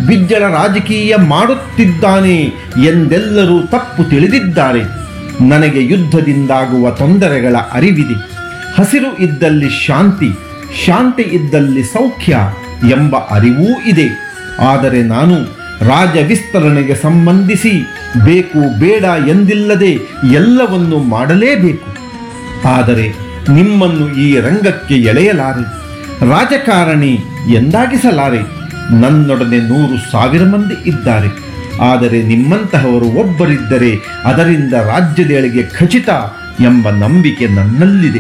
ಬಿಜ್ಜಳ ರಾಜಕೀಯ ಮಾಡುತ್ತಿದ್ದಾನೆ ಎಂದೆಲ್ಲರೂ ತಪ್ಪು ತಿಳಿದಿದ್ದಾರೆ ನನಗೆ ಯುದ್ಧದಿಂದಾಗುವ ತೊಂದರೆಗಳ ಅರಿವಿದೆ ಹಸಿರು ಇದ್ದಲ್ಲಿ ಶಾಂತಿ ಶಾಂತಿ ಇದ್ದಲ್ಲಿ ಸೌಖ್ಯ ಎಂಬ ಅರಿವೂ ಇದೆ ಆದರೆ ನಾನು ರಾಜ ವಿಸ್ತರಣೆಗೆ ಸಂಬಂಧಿಸಿ ಬೇಕು ಬೇಡ ಎಂದಿಲ್ಲದೆ ಎಲ್ಲವನ್ನು ಮಾಡಲೇಬೇಕು ಆದರೆ ನಿಮ್ಮನ್ನು ಈ ರಂಗಕ್ಕೆ ಎಳೆಯಲಾರೆ ರಾಜಕಾರಣಿ ಎಂದಾಗಿಸಲಾರೆ ನನ್ನೊಡನೆ ನೂರು ಸಾವಿರ ಮಂದಿ ಇದ್ದಾರೆ ಆದರೆ ನಿಮ್ಮಂತಹವರು ಒಬ್ಬರಿದ್ದರೆ ಅದರಿಂದ ರಾಜ್ಯದೇಳಿಗೆ ಖಚಿತ ಎಂಬ ನಂಬಿಕೆ ನನ್ನಲ್ಲಿದೆ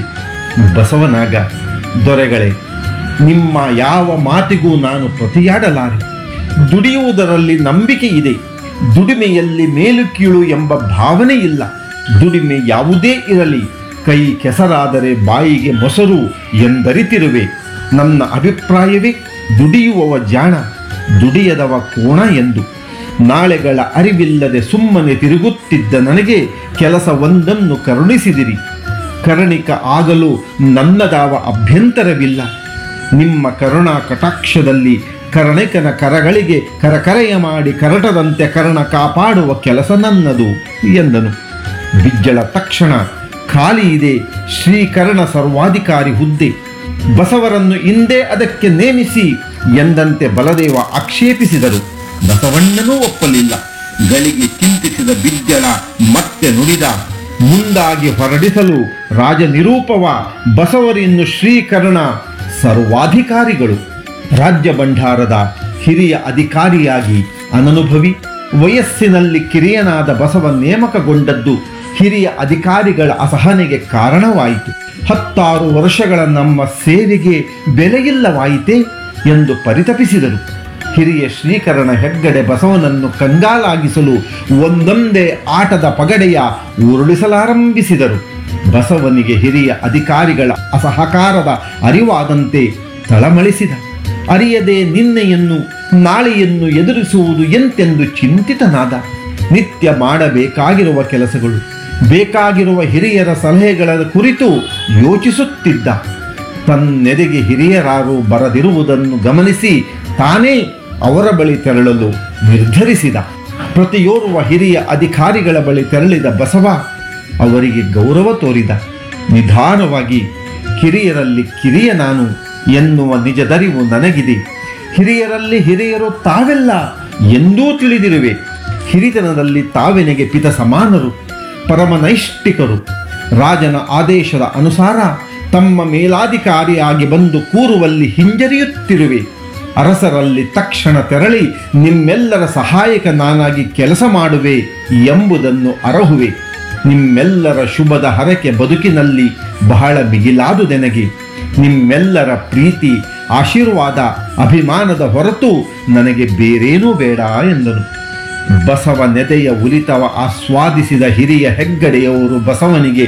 ಬಸವನಾಗ ದೊರೆಗಳೇ ನಿಮ್ಮ ಯಾವ ಮಾತಿಗೂ ನಾನು ಪ್ರತಿಯಾಡಲಾರೆ ದುಡಿಯುವುದರಲ್ಲಿ ನಂಬಿಕೆ ಇದೆ ದುಡಿಮೆಯಲ್ಲಿ ಮೇಲು ಕೀಳು ಎಂಬ ಭಾವನೆ ಇಲ್ಲ ದುಡಿಮೆ ಯಾವುದೇ ಇರಲಿ ಕೈ ಕೆಸರಾದರೆ ಬಾಯಿಗೆ ಮೊಸರು ಎಂದರಿತಿರುವೆ ನನ್ನ ಅಭಿಪ್ರಾಯವೇ ದುಡಿಯುವವ ಜಾಣ ದುಡಿಯದವ ಕೋಣ ಎಂದು ನಾಳೆಗಳ ಅರಿವಿಲ್ಲದೆ ಸುಮ್ಮನೆ ತಿರುಗುತ್ತಿದ್ದ ನನಗೆ ಕೆಲಸ ಒಂದನ್ನು ಕರುಣಿಸಿದಿರಿ ಕರುಣಿಕ ಆಗಲು ನನ್ನದಾವ ಅಭ್ಯಂತರವಿಲ್ಲ ನಿಮ್ಮ ಕರುಣಾ ಕಟಾಕ್ಷದಲ್ಲಿ ಕರ್ಣಿಕನ ಕರಗಳಿಗೆ ಕರಕರೆಯ ಮಾಡಿ ಕರಟದಂತೆ ಕರ್ಣ ಕಾಪಾಡುವ ಕೆಲಸ ನನ್ನದು ಎಂದನು ಬಿಜ್ಜಳ ತಕ್ಷಣ ಖಾಲಿ ಇದೆ ಶ್ರೀಕರ್ಣ ಸರ್ವಾಧಿಕಾರಿ ಹುದ್ದೆ ಬಸವರನ್ನು ಇಂದೇ ಅದಕ್ಕೆ ನೇಮಿಸಿ ಎಂದಂತೆ ಬಲದೇವ ಆಕ್ಷೇಪಿಸಿದರು ಬಸವಣ್ಣನೂ ಒಪ್ಪಲಿಲ್ಲ ಗಳಿಗೆ ಚಿಂತಿಸಿದ ಬಿಜ್ಜಳ ಮತ್ತೆ ನುಡಿದ ಮುಂದಾಗಿ ಹೊರಡಿಸಲು ರಾಜನಿರೂಪವ ಬಸವರಿನ್ನು ಶ್ರೀಕರ್ಣ ಸರ್ವಾಧಿಕಾರಿಗಳು ರಾಜ್ಯ ಭಂಡಾರದ ಹಿರಿಯ ಅಧಿಕಾರಿಯಾಗಿ ಅನನುಭವಿ ವಯಸ್ಸಿನಲ್ಲಿ ಕಿರಿಯನಾದ ಬಸವ ನೇಮಕಗೊಂಡದ್ದು ಹಿರಿಯ ಅಧಿಕಾರಿಗಳ ಅಸಹನೆಗೆ ಕಾರಣವಾಯಿತು ಹತ್ತಾರು ವರ್ಷಗಳ ನಮ್ಮ ಸೇವೆಗೆ ಬೆಲೆಯಿಲ್ಲವಾಯಿತೇ ಎಂದು ಪರಿತಪಿಸಿದರು ಹಿರಿಯ ಶ್ರೀಕರಣ ಹೆಗ್ಗಡೆ ಬಸವನನ್ನು ಕಂಗಾಲಾಗಿಸಲು ಒಂದೊಂದೇ ಆಟದ ಪಗಡೆಯ ಉರುಳಿಸಲಾರಂಭಿಸಿದರು ಬಸವನಿಗೆ ಹಿರಿಯ ಅಧಿಕಾರಿಗಳ ಅಸಹಕಾರದ ಅರಿವಾದಂತೆ ತಳಮಳಿಸಿದ ಅರಿಯದೆ ನಿನ್ನೆಯನ್ನು ನಾಳೆಯನ್ನು ಎದುರಿಸುವುದು ಎಂತೆಂದು ಚಿಂತಿತನಾದ ನಿತ್ಯ ಮಾಡಬೇಕಾಗಿರುವ ಕೆಲಸಗಳು ಬೇಕಾಗಿರುವ ಹಿರಿಯರ ಸಲಹೆಗಳ ಕುರಿತು ಯೋಚಿಸುತ್ತಿದ್ದ ತನ್ನೆದೆಗೆ ಹಿರಿಯರಾರು ಬರದಿರುವುದನ್ನು ಗಮನಿಸಿ ತಾನೇ ಅವರ ಬಳಿ ತೆರಳಲು ನಿರ್ಧರಿಸಿದ ಪ್ರತಿಯೋರ್ವ ಹಿರಿಯ ಅಧಿಕಾರಿಗಳ ಬಳಿ ತೆರಳಿದ ಬಸವ ಅವರಿಗೆ ಗೌರವ ತೋರಿದ ನಿಧಾನವಾಗಿ ಕಿರಿಯರಲ್ಲಿ ಕಿರಿಯ ನಾನು ಎನ್ನುವ ನಿಜದರಿವು ನನಗಿದೆ ಹಿರಿಯರಲ್ಲಿ ಹಿರಿಯರು ತಾವೆಲ್ಲ ಎಂದೂ ತಿಳಿದಿರುವೆ ಹಿರಿತನದಲ್ಲಿ ತಾವೆನೆಗೆ ಪಿತ ಸಮಾನರು ಪರಮನೈಷ್ಠಿಕರು ರಾಜನ ಆದೇಶದ ಅನುಸಾರ ತಮ್ಮ ಮೇಲಾಧಿಕಾರಿಯಾಗಿ ಬಂದು ಕೂರುವಲ್ಲಿ ಹಿಂಜರಿಯುತ್ತಿರುವೆ ಅರಸರಲ್ಲಿ ತಕ್ಷಣ ತೆರಳಿ ನಿಮ್ಮೆಲ್ಲರ ಸಹಾಯಕ ನಾನಾಗಿ ಕೆಲಸ ಮಾಡುವೆ ಎಂಬುದನ್ನು ಅರಹುವೆ ನಿಮ್ಮೆಲ್ಲರ ಶುಭದ ಹರಕೆ ಬದುಕಿನಲ್ಲಿ ಬಹಳ ಮಿಗಿಲಾದುದೆನಗೆ ನಿಮ್ಮೆಲ್ಲರ ಪ್ರೀತಿ ಆಶೀರ್ವಾದ ಅಭಿಮಾನದ ಹೊರತು ನನಗೆ ಬೇರೇನೂ ಬೇಡ ಎಂದನು ಬಸವ ನೆದೆಯ ಉಲಿತವ ಆಸ್ವಾದಿಸಿದ ಹಿರಿಯ ಹೆಗ್ಗಡೆಯವರು ಬಸವನಿಗೆ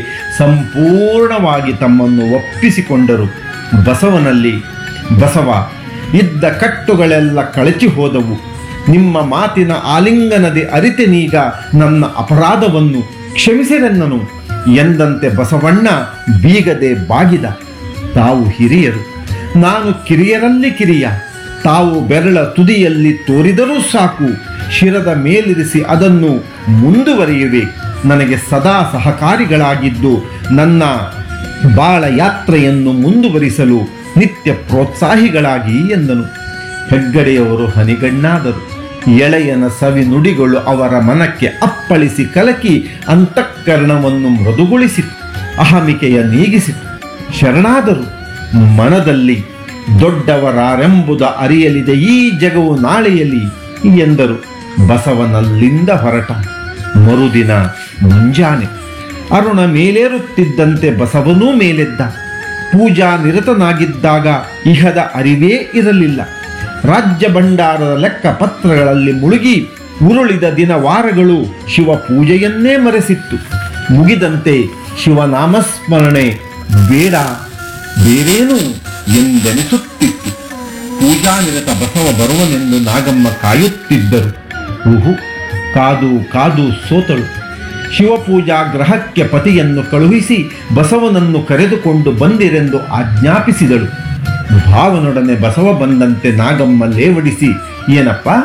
ಸಂಪೂರ್ಣವಾಗಿ ತಮ್ಮನ್ನು ಒಪ್ಪಿಸಿಕೊಂಡರು ಬಸವನಲ್ಲಿ ಬಸವ ಇದ್ದ ಕಟ್ಟುಗಳೆಲ್ಲ ಕಳಚಿ ಹೋದವು ನಿಮ್ಮ ಮಾತಿನ ಆಲಿಂಗನದೆ ಅರಿತೆನೀಗ ನನ್ನ ಅಪರಾಧವನ್ನು ಕ್ಷಮಿಸಿರೆನ್ನನು ಎಂದಂತೆ ಬಸವಣ್ಣ ಬೀಗದೆ ಬಾಗಿದ ತಾವು ಹಿರಿಯರು ನಾನು ಕಿರಿಯರಲ್ಲಿ ಕಿರಿಯ ತಾವು ಬೆರಳ ತುದಿಯಲ್ಲಿ ತೋರಿದರೂ ಸಾಕು ಶಿರದ ಮೇಲಿರಿಸಿ ಅದನ್ನು ಮುಂದುವರಿಯುವೆ ನನಗೆ ಸದಾ ಸಹಕಾರಿಗಳಾಗಿದ್ದು ನನ್ನ ಬಾಳ ಯಾತ್ರೆಯನ್ನು ಮುಂದುವರಿಸಲು ನಿತ್ಯ ಪ್ರೋತ್ಸಾಹಿಗಳಾಗಿ ಎಂದನು ಹೆಗ್ಗಡೆಯವರು ಹನಿಗಣ್ಣಾದರು ಎಳೆಯನ ಸವಿ ನುಡಿಗಳು ಅವರ ಮನಕ್ಕೆ ಅಪ್ಪಳಿಸಿ ಕಲಕಿ ಅಂತಃಕರಣವನ್ನು ಮೃದುಗೊಳಿಸಿತು ಅಹಮಿಕೆಯ ನೀಗಿಸಿತು ಶರಣಾದರು ಮನದಲ್ಲಿ ದೊಡ್ಡವರಾರೆಂಬುದ ಅರಿಯಲಿದೆ ಈ ಜಗವು ನಾಳೆಯಲಿ ಎಂದರು ಬಸವನಲ್ಲಿಂದ ಹೊರಟ ಮರುದಿನ ಮುಂಜಾನೆ ಅರುಣ ಮೇಲೇರುತ್ತಿದ್ದಂತೆ ಬಸವನೂ ಮೇಲೆದ್ದ ಪೂಜಾ ನಿರತನಾಗಿದ್ದಾಗ ಇಹದ ಅರಿವೇ ಇರಲಿಲ್ಲ ರಾಜ್ಯ ಭಂಡಾರದ ಲೆಕ್ಕ ಪತ್ರಗಳಲ್ಲಿ ಮುಳುಗಿ ಉರುಳಿದ ದಿನ ವಾರಗಳು ಶಿವ ಪೂಜೆಯನ್ನೇ ಮರೆಸಿತ್ತು ಮುಗಿದಂತೆ ಶಿವನಾಮಸ್ಮರಣೆ ಬೇಡ ಬೇರೇನು ಎಂದೆನಿಸುತ್ತಿತ್ತು ಪೂಜಾನಿರತ ಬಸವ ಬರುವನೆಂದು ನಾಗಮ್ಮ ಕಾಯುತ್ತಿದ್ದರು ಊಹು ಕಾದು ಕಾದು ಸೋತಳು ಶಿವಪೂಜಾ ಗ್ರಹಕ್ಕೆ ಪತಿಯನ್ನು ಕಳುಹಿಸಿ ಬಸವನನ್ನು ಕರೆದುಕೊಂಡು ಬಂದಿರೆಂದು ಆಜ್ಞಾಪಿಸಿದಳು ಭಾವನೊಡನೆ ಬಸವ ಬಂದಂತೆ ನಾಗಮ್ಮ ಲೇವಡಿಸಿ ಏನಪ್ಪ